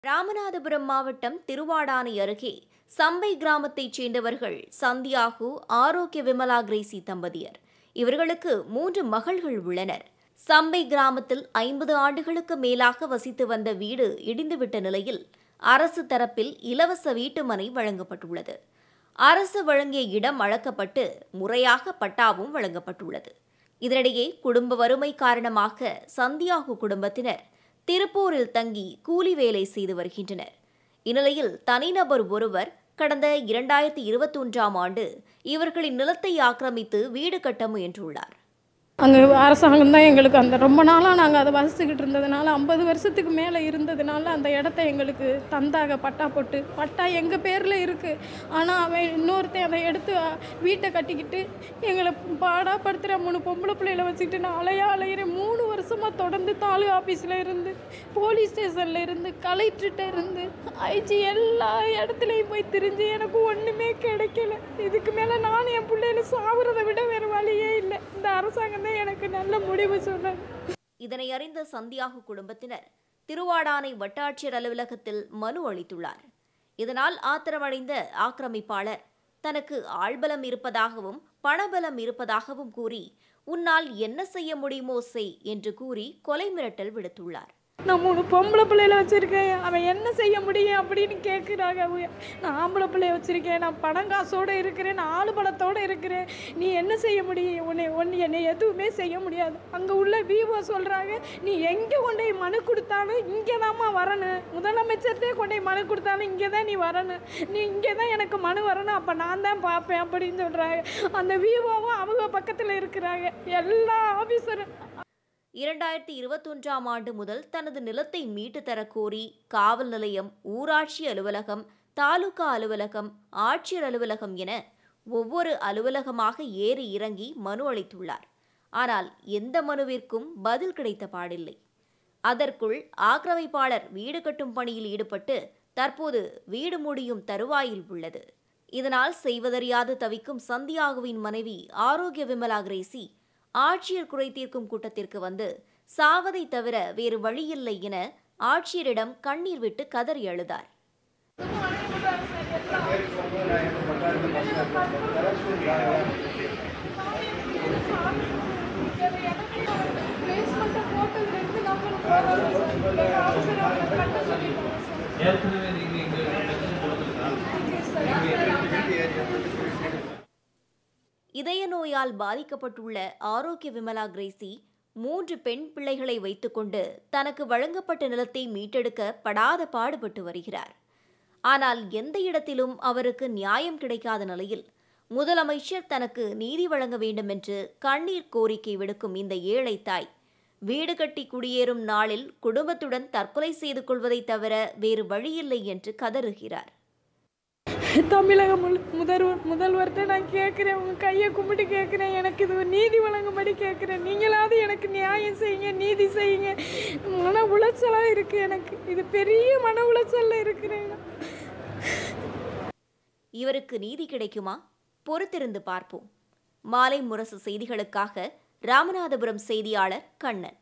ராமநாதபுரம் மாவட்டம் திருவாடானை அருகே சம்பை கிராமத்தைச் சேர்ந்தவர்கள் சந்தியாகு ஆரோக்கிய விமலா கிரேசி தம்பதியர் இவர்களுக்கு மூன்று மகள்கள் உள்ளனர் சம்பை கிராமத்தில் ஐம்பது ஆண்டுகளுக்கு மேலாக வசித்து வந்த வீடு இடிந்துவிட்ட நிலையில் அரசு தரப்பில் இலவச வீட்டுமனை வழங்கப்பட்டுள்ளது அரசு வழங்கிய இடம் அளக்கப்பட்டு முறையாக பட்டாவும் வழங்கப்பட்டுள்ளது இதனிடையே குடும்ப வறுமை காரணமாக சந்தியாகு குடும்பத்தினர் திருப்பூரில் தங்கி கூலி வேலை செய்து வருகின்றனர் இந்நிலையில் தனிநபர் ஒருவர் கடந்த இரண்டாயிரத்தி இருபத்தொன்றாம் ஆண்டு இவர்களின் நிலத்தை ஆக்கிரமித்து வீடு கட்ட முயன்றுள்ளார் அங்கே அரசாங்கம் தான் எங்களுக்கு அந்த ரொம்ப நாளாக நாங்கள் அதை வசிச்சுக்கிட்டு இருந்ததுனால ஐம்பது வருஷத்துக்கு மேலே இருந்ததுனால அந்த இடத்த எங்களுக்கு தந்தாக பட்டா போட்டு பட்டா எங்கள் பேரில் இருக்குது ஆனால் அவன் இன்னொருத்தன் அதை எடுத்து அ, வீட்டை கட்டிக்கிட்டு எங்களை பாடாப்படுத்துகிற மூணு பொம்பளை பிள்ளைகளை வச்சுக்கிட்டு நான் அலையா அலையிறேன் மூணு வருஷமாக தொடர்ந்து தாலுகா ஆஃபீஸில் இருந்து போலீஸ் ஸ்டேஷனில் இருந்து கலெக்டர்கிட்ட இருந்து ஐஜி எல்லா இடத்துலையும் போய் திரிஞ்சு எனக்கு ஒன்றுமே கிடைக்கல இதுக்கு மேலே நான் என் பிள்ளைகளை சாகுறதை விட வேறு வழியே இல்லை இந்த அரசாங்கம் தான் எனக்கு நல்ல முடிவு சொன்னாங்க இதனை அறிந்த சந்தியாகு குடும்பத்தினர் திருவாடானை வட்டாட்சியர் அலுவலகத்தில் மனு அளித்துள்ளார் இதனால் ஆத்திரமடைந்த ஆக்கிரமிப்பாளர் தனக்கு ஆள்பலம் இருப்பதாகவும் பணபலம் இருப்பதாகவும் கூறி உன்னால் என்ன செய்ய முடியுமோ செய் என்று கூறி கொலை மிரட்டல் விடுத்துள்ளார் நான் மூணு பொம்பளை பிள்ளைகளை வச்சுருக்கேன் அவன் என்ன செய்ய முடியும் அப்படின்னு கேட்குறாங்க அவங்க நான் ஆம்பளை பிள்ளைய வச்சுருக்கேன் நான் பணம் காசோடு இருக்கிறேன் நான் ஆளு பலத்தோடு இருக்கிறேன் நீ என்ன செய்ய முடியும் உன்னை ஒன்று என்னை எதுவுமே செய்ய முடியாது அங்கே உள்ள விவோ சொல்கிறாங்க நீ எங்கே கொண்டு போய் மனு கொடுத்தாலும் இங்கே தாம்மா வரணும் முதலமைச்சர்கிட்டே கொண்டு போய் மனு கொடுத்தாலும் இங்கே தான் நீ வரணும் நீ இங்கே தான் எனக்கு மனு வரணும் அப்போ நான் தான் பார்ப்பேன் அப்படின்னு சொல்கிறாங்க அந்த விவோவும் அவங்க பக்கத்தில் இருக்கிறாங்க எல்லா ஆஃபீஸரும் இரண்டாயிரத்தி இருபத்தொன்றாம் ஆண்டு முதல் தனது நிலத்தை மீட்டு தரக் கோரி காவல் நிலையம் ஊராட்சி அலுவலகம் தாலுகா அலுவலகம் ஆட்சியர் அலுவலகம் என ஒவ்வொரு அலுவலகமாக ஏறி இறங்கி மனு அளித்துள்ளார் ஆனால் எந்த மனுவிற்கும் பதில் கிடைத்த பாடில்லை அதற்குள் ஆக்கிரமிப்பாளர் வீடு கட்டும் பணியில் ஈடுபட்டு தற்போது வீடு முடியும் தருவாயில் உள்ளது இதனால் செய்வதறியாது தவிக்கும் சந்தியாகுவின் மனைவி ஆரோக்கிய விமலா கிரேசி ஆட்சியர் குறை தீர்க்கும் கூட்டத்திற்கு வந்து சாவதை தவிர வேறு வழியில்லை என ஆட்சியரிடம் கண்ணீர் விட்டு கதறி அழுதார் ஏற்கனவே நீங்க இங்க பென்ஷன் கொடுத்துருக்கா இதய நோயால் பாதிக்கப்பட்டுள்ள ஆரோக்கிய விமலா கிரேசி மூன்று பெண் பிள்ளைகளை வைத்துக்கொண்டு தனக்கு வழங்கப்பட்ட நிலத்தை மீட்டெடுக்க படாத பாடுபட்டு வருகிறார் ஆனால் எந்த இடத்திலும் அவருக்கு நியாயம் கிடைக்காத நிலையில் முதலமைச்சர் தனக்கு நீதி வழங்க வேண்டும் என்று கண்ணீர் கோரிக்கை விடுக்கும் இந்த ஏழை தாய் வீடு கட்டி குடியேறும் நாளில் குடும்பத்துடன் தற்கொலை செய்து கொள்வதைத் தவிர வேறு வழியில்லை என்று கதறுகிறார் தமிழக முழு முதல்வர் முதல்வர்கிட்ட நான் கேட்குறேன் உங்க கையை கும்பிட்டு கேட்குறேன் எனக்கு இது ஒரு நீதி வழங்கும்படி கேட்குறேன் நீங்களாவது எனக்கு நியாயம் செய்யுங்க நீதி செய்யுங்க மன உளைச்சலாக இருக்குது எனக்கு இது பெரிய மன உளைச்சலில் இருக்கிறேன் நான். இவருக்கு நீதி கிடைக்குமா பொறுத்திருந்து பார்ப்போம் மாலை முரசு செய்திகளுக்காக ராமநாதபுரம் செய்தியாளர் கண்ணன்